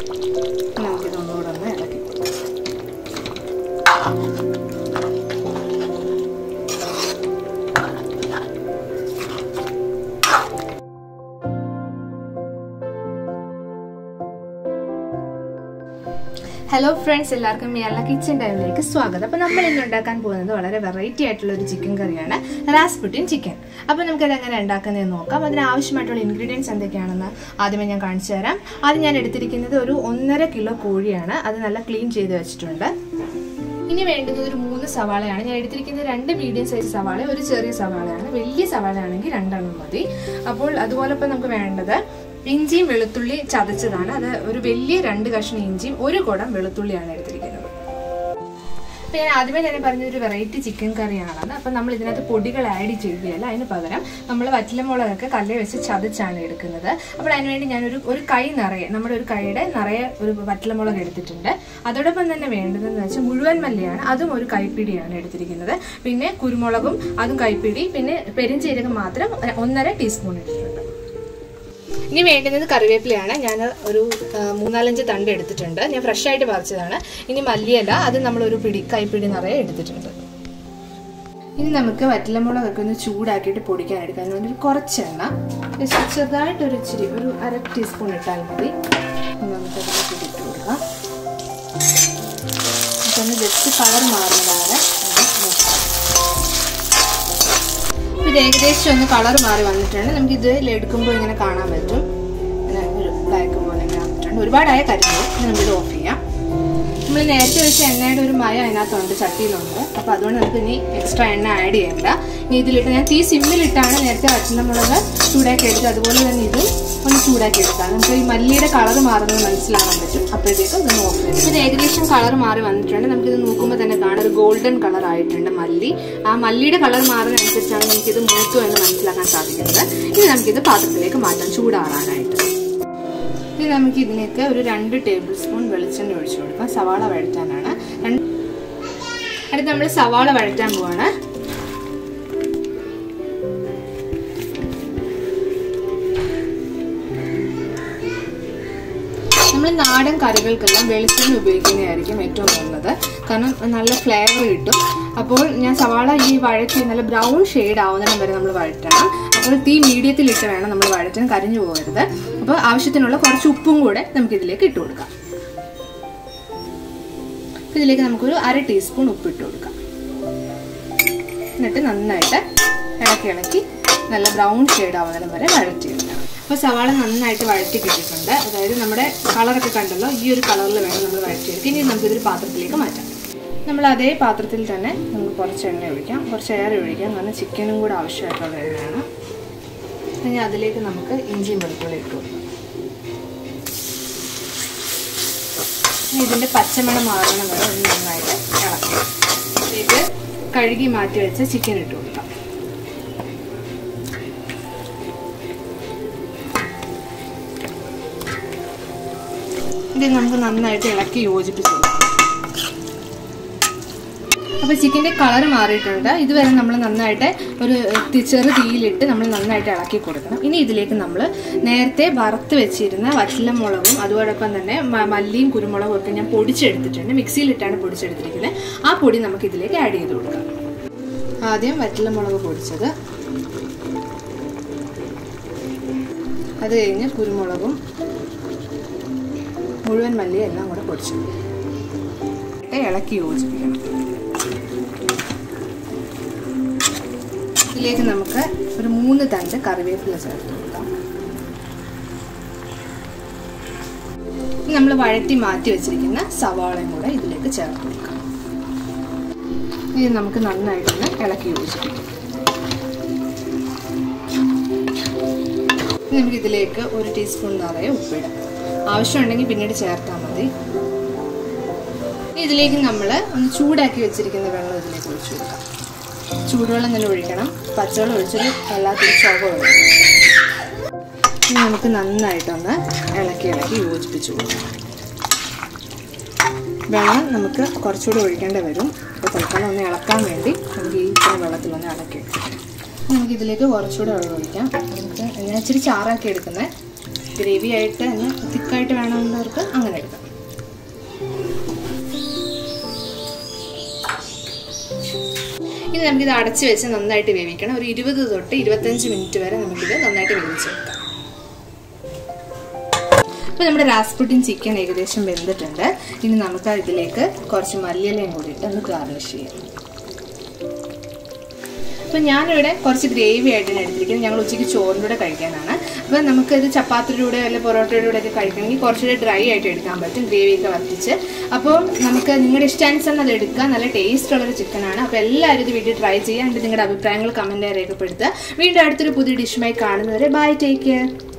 നമുക്കിത് ഒന്നുകൂടെ ഒന്ന് ഇളക്കി കൊടുക്കാം ഹലോ ഫ്രണ്ട്സ് എല്ലാവർക്കും മിയാല കിച്ചൺ ടൈമിലേക്ക് സ്വാഗതം അപ്പോൾ നമ്മൾ ഇന്ന് ഉണ്ടാക്കാൻ പോകുന്നത് വളരെ വെറൈറ്റി ആയിട്ടുള്ള ഒരു ചിക്കൻ കറിയാണ് റാസ്പുട്ടിൻ ചിക്കൻ അപ്പോൾ നമുക്കത് എങ്ങനെ ഉണ്ടാക്കുന്നതെന്ന് നോക്കാം അതിന് ആവശ്യമായിട്ടുള്ള ഇൻഗ്രീഡിയൻസ് എന്തൊക്കെയാണെന്ന് ആദ്യമേ ഞാൻ കാണിച്ചു തരാം ആദ്യം ഞാൻ എടുത്തിരിക്കുന്നത് ഒരു ഒന്നര കിലോ കോഴിയാണ് അത് നല്ല ക്ലീൻ ചെയ്ത് വെച്ചിട്ടുണ്ട് ഇനി വേണ്ടുന്നത് ഒരു മൂന്ന് സവാളയാണ് ഞാൻ എടുത്തിരിക്കുന്നത് രണ്ട് മീഡിയം സൈസ് സവാള ഒരു ചെറിയ സവാളയാണ് വലിയ സവാളയാണെങ്കിൽ രണ്ടെണ്ണം മതി അപ്പോൾ അതുപോലെ ഇപ്പം നമുക്ക് വേണ്ടത് ഇഞ്ചിയും വെളുത്തുള്ളി ചതച്ചതാണ് അത് ഒരു വലിയ രണ്ട് കഷ്ണം ഇഞ്ചിയും ഒരു കുടം വെളുത്തുള്ളിയാണ് എടുത്തിരിക്കുന്നത് അപ്പോൾ ഞാൻ ആദ്യമേ തന്നെ പറഞ്ഞൊരു വെറൈറ്റി ചിക്കൻ കറിയാണത് അപ്പം നമ്മൾ ഇതിനകത്ത് പൊടികൾ ആഡ് ചെയ്യുകയല്ല അതിന് പകരം നമ്മൾ വറ്റലമുളകൊക്കെ കല്ലിൽ വെച്ച് ചതച്ചാണ് എടുക്കുന്നത് അപ്പോൾ അതിനുവേണ്ടി ഞാനൊരു ഒരു കൈ നിറയെ നമ്മുടെ ഒരു കൈയുടെ നിറയെ ഒരു വറ്റലമുളക് എടുത്തിട്ടുണ്ട് അതോടൊപ്പം തന്നെ വേണ്ടതെന്ന് വെച്ചാൽ മുഴുവൻ മല്ലിയാണ് അതും ഒരു കൈപ്പിടിയാണ് എടുത്തിരിക്കുന്നത് പിന്നെ കുരുമുളകും അതും കൈപ്പിടി പിന്നെ പെരിഞ്ചീരകം മാത്രം ഒന്നര ടീസ്പൂൺ എടുത്തിട്ടുണ്ട് ഇനി വേണ്ടുന്നത് കറിവേപ്പിലയാണ് ഞാൻ ഒരു ആ, മൂന്നാലഞ്ച് തണ്ട് എടുത്തിട്ടുണ്ട് ഞാൻ ഫ്രഷ് ആയിട്ട് പറിച്ചതാണ് ഇനി മല്ലിയല അത് നമ്മൾ ഒരു പിടി കൈപ്പിടി നിറയെ എടുത്തിട്ടുണ്ട് ഇനി നമുക്ക് വറ്റലമുളകൊക്കെ ഒന്ന് ചൂടാക്കിയിട്ട് പൊടിക്കാൻ എടുക്കാൻ വേണ്ടി ഒരു കുറച്ച് എണ്ണ ജസ്റ്റ് ചെറുതായിട്ട് ഒരു ഇച്ചിരി ഒരു അര ടീസ്പൂൺ ഇട്ടാൽ മതി ഇനി നമുക്ക് അതിലേക്ക് ഇട്ട് കൊടുക്കാം അതൊന്ന് ജസ്റ്റ് കളർ മാറുന്നതാണ് ഇത് ഏകദേശം ഒന്ന് കളർ മാറി വന്നിട്ടുണ്ട് നമുക്ക് ഇത് എടുക്കുമ്പോൾ ഇങ്ങനെ കാണാൻ പറ്റും ഇങ്ങനെ ഒരു ബ്ലാക്ക് പോലെ ഇങ്ങനെ വന്നിട്ടുണ്ട് ഒരുപാടായ കരിഞ്ഞു ഇനി നമുക്കിത് ഓഫ് ചെയ്യാം നമ്മൾ നേരത്തെ വെച്ച എണ്ണയുടെ ഒരു മയം അതിനകത്തുണ്ട് ചട്ടിയിലുണ്ട് അപ്പോൾ അതുകൊണ്ട് നമുക്ക് ഇനി എക്സ്ട്രാ എണ്ണ ആഡ് ചെയ്യണ്ട ഇനി ഇതിലിട്ട് ഞാൻ തീ സിമ്മിലിട്ടാണ് നേരത്തെ വച്ചമുളക് ചൂടാക്കി എടുത്തത് അതുപോലെ തന്നെ ഇതും ഒന്ന് ചൂടാക്കി എടുക്കാം നമുക്ക് ഈ മല്ലിയുടെ കളർ മാറുന്നത് മനസ്സിലാക്കാൻ പറ്റും അപ്പോഴത്തേക്കും ഇതൊന്ന് ഓഫ് ചെയ്യും ഇത് ഏകദേശം കളർ മാറി വന്നിട്ടുണ്ട് നമുക്കിത് നോക്കുമ്പോൾ തന്നെ കാണാം ഒരു ഗോൾഡൻ കളർ ആയിട്ടുണ്ട് മല്ലി ആ മല്ലിയുടെ കളർ മാറുന്നതനുസരിച്ചാണ് നമുക്കിത് മൂത്തു എന്ന് മനസ്സിലാക്കാൻ സാധിക്കുന്നത് ഇനി നമുക്കിത് പാത്രത്തിലേക്ക് മാറ്റാം ചൂടാറാനായിട്ട് ഇനി നമുക്ക് ഇതിലേക്ക് ഒരു രണ്ട് ടേബിൾ സ്പൂൺ വെളിച്ചെണ്ണ ഒഴിച്ചു കൊടുക്കാം സവാള വഴറ്റാനാണ് രണ്ട് അടുത്ത് നമ്മൾ സവാള വഴറ്റാൻ പോവാണ് നമ്മൾ നാടൻ കറികൾക്കെല്ലാം വെളിച്ചെണ്ണ ഉപയോഗിക്കുന്നതായിരിക്കും ഏറ്റവും നല്ലത് കാരണം നല്ല ഫ്ലേവർ കിട്ടും അപ്പോൾ ഞാൻ സവാള ഈ വഴറ്റി നല്ല ബ്രൗൺ ഷെയ്ഡ് ആവുന്നതിന് വരെ നമ്മൾ വഴറ്റണം അപ്പോൾ തീ മീഡിയത്തിലിട്ട് വേണം നമ്മൾ വഴറ്റാൻ കരിഞ്ഞു പോകരുത് അപ്പോൾ ആവശ്യത്തിനുള്ള കുറച്ച് ഉപ്പും കൂടെ നമുക്ക് ഇതിലേക്ക് ഇട്ട് കൊടുക്കാം ഇതിലേക്ക് നമുക്കൊരു അര ടീസ്പൂൺ ഉപ്പ് ഇട്ട് കൊടുക്കാം എന്നിട്ട് നന്നായിട്ട് ഇളക്കി ഇളക്കി നല്ല ബ്രൗൺ ഷെയ്ഡ് ആവുന്നതിന് വരെ വഴറ്റിയെടുക്കണം അപ്പോൾ സവാള നന്നായിട്ട് വഴറ്റി കിട്ടിയിട്ടുണ്ട് അതായത് നമ്മുടെ കളറൊക്കെ കണ്ടല്ലോ ഈ ഒരു കളറിൽ വേണം നമ്മൾ വഴറ്റിയെടുക്കുക ഇനി നമുക്കിതൊരു പാത്രത്തിലേക്ക് മാറ്റാം നമ്മൾ അതേ പാത്രത്തിൽ തന്നെ നമുക്ക് കുറച്ച് എണ്ണ ഒഴിക്കാം കുറച്ച് എയർ ഒഴിക്കാം കാരണം ചിക്കനും കൂടെ ആവശ്യമായിട്ടുള്ള എണ്ണയാണ് ഇനി അതിലേക്ക് നമുക്ക് ഇഞ്ചിയും വെളുത്തുള്ളി ഇട്ട് കൊടുക്കാം ഇനി ഇതിൻ്റെ പച്ചമണം മാറണം വരെ ഒന്ന് നന്നായിട്ട് ഇളക്കാം ഇതിലേക്ക് കഴുകി മാറ്റി വെച്ച് ചിക്കൻ ഇട്ട് കൊടുക്കാം ഇത് നമുക്ക് നന്നായിട്ട് ഇളക്കി യോജിപ്പിച്ച് കൊടുക്കാം അപ്പോൾ ചിക്കൻ്റെ കളർ മാറിയിട്ടുണ്ട് ഇതുവരെ നമ്മൾ നന്നായിട്ട് ഒരു തി- ചെറു തീയിലിട്ട് നമ്മൾ നന്നായിട്ട് ഇളക്കി കൊടുക്കണം ഇനി ഇതിലേക്ക് നമ്മൾ നേരത്തെ വറുത്ത് വെച്ചിരുന്ന വറ്റലമുളകും അതോടൊപ്പം തന്നെ മ- മല്ലിയും കുരുമുളകും ഒക്കെ ഞാൻ പൊടിച്ചെടുത്തിട്ടുണ്ട് മിക്സിയിലിട്ടാണ് പൊടിച്ചെടുത്തിരിക്കുന്നത് ആ പൊടി നമുക്ക് ഇതിലേക്ക് ആഡ് ചെയ്ത് കൊടുക്കാം ആദ്യം വറ്റലമുളക് പൊടിച്ചത് അത് കഴിഞ്ഞ് കുരുമുളകും മുഴുവൻ മല്ലിയും എല്ലാം കൂടെ പൊടിച്ചു ഇളക്കി യോജിപ്പിക്കണം ഇതിലേക്ക് നമുക്ക് ഒരു മൂന്ന് തണ്ട് കറിവേപ്പില ചേർത്ത് കൊടുക്കാം ഇനി നമ്മൾ വഴറ്റി മാറ്റി വെച്ചിരിക്കുന്ന സവാളയും കൂടെ ഇതിലേക്ക് ചേർത്ത് കൊടുക്കാം ഇത് നമുക്ക് നന്നായിട്ടൊന്ന് ഇളക്കി യോജിപ്പിക്കാം ഇനി നമുക്ക് ഇതിലേക്ക് ഒരു ടീസ്പൂൺ നിറയെ ഉപ്പിടാം ആവശ്യമുണ്ടെങ്കിൽ പിന്നീട് ചേർത്താൽ മതി ഇനി ഇതിലേക്ക് നമ്മൾ ഒന്ന് ചൂടാക്കി വെച്ചിരിക്കുന്ന വെള്ളം ഇതിലേക്ക് ഒഴിച്ചു കൊടുക്കാം ചൂടുവെള്ളം തന്നെ ഒഴിക്കണം പച്ചവെള്ളം ഒഴിച്ചൊരു വല്ലാത്തൊരു ചുവ ഒഴിക്കണം ഇനി നമുക്ക് നന്നായിട്ടൊന്ന് ഇളക്കി ഇളക്കി യോജിപ്പിച്ച് കൊടുക്കാം വെള്ളം നമുക്ക് കുറച്ചുകൂടി ഒഴിക്കേണ്ടി വരും അപ്പോൾ തൽക്കാലം ഒന്ന് ഇളക്കാൻ വേണ്ടി നമുക്ക് ഈ ഇത്ര വെള്ളത്തിലൊന്ന് ഇളക്കി എടുക്കാം നമുക്ക് ഇതിലേക്ക് കുറച്ചുകൂടെ വെള്ളം ഒഴിക്കാം നമുക്ക് ഞാൻ ഇച്ചിരി ചാറാക്കി എടുക്കുന്നത് ഗ്രേവി ആയിട്ട് തന്നെ തിക്കായിട്ട് വേണമെന്നവർക്ക് അങ്ങനെ എടുക്കാം ഇനി നമുക്കിത് അടച്ച് വെച്ച് നന്നായിട്ട് വേവിക്കണം ഒരു ഇരുപത് തൊട്ട് ഇരുപത്തഞ്ച് മിനിറ്റ് വരെ നമുക്കിത് നന്നായിട്ട് വേവിച്ചെടുക്കാം അപ്പോൾ നമ്മുടെ റാസ്പുട്ടിൻ ചിക്കൻ ഏകദേശം വെന്തിട്ടുണ്ട് ഇനി നമുക്ക് ഇതിലേക്ക് കുറച്ച് മല്ലിയിലയും കൂടി ഇട്ട് ഒന്ന് ഗാർണിഷ് ചെയ്യാം അപ്പോൾ ഞാനിവിടെ കുറച്ച് ഗ്രേവി ആയിട്ടാണ് എടുത്തിരിക്കുന്നത് ഞങ്ങൾ ഉച്ചയ്ക്ക് ചോറിൻ്റെ കൂടെ കഴിക്കാനാണ് അപ്പോൾ നമുക്ക് ഇത് ചപ്പാത്തിയുടെ കൂടെ അല്ലെങ്കിൽ പൊറോട്ടയുടെ കൂടെ ഒക്കെ കഴിക്കണമെങ്കിൽ കുറച്ചുകൂടെ ഡ്രൈ ആയിട്ട് എടുക്കാൻ പറ്റും ഗ്രേവി ഒക്കെ വർദ്ധിച്ച് അപ്പോൾ നമുക്ക് നിങ്ങളുടെ ഇഷ്ടാനുസരണം അത് എടുക്കുക നല്ല ടേസ്റ്റ് ഉള്ളൊരു ചിക്കനാണ് അപ്പോൾ എല്ലാവരും ഇത് വീട്ടിൽ ട്രൈ ചെയ്യുക എന്നിട്ട് നിങ്ങളുടെ അഭിപ്രായങ്ങൾ കമൻറ്റായി രേഖപ്പെടുത്തുക വീണ്ടും അടുത്തൊരു പുതിയ ഡിഷുമായി കാണുന്നവരെ ബൈ ടേക്ക് കെയർ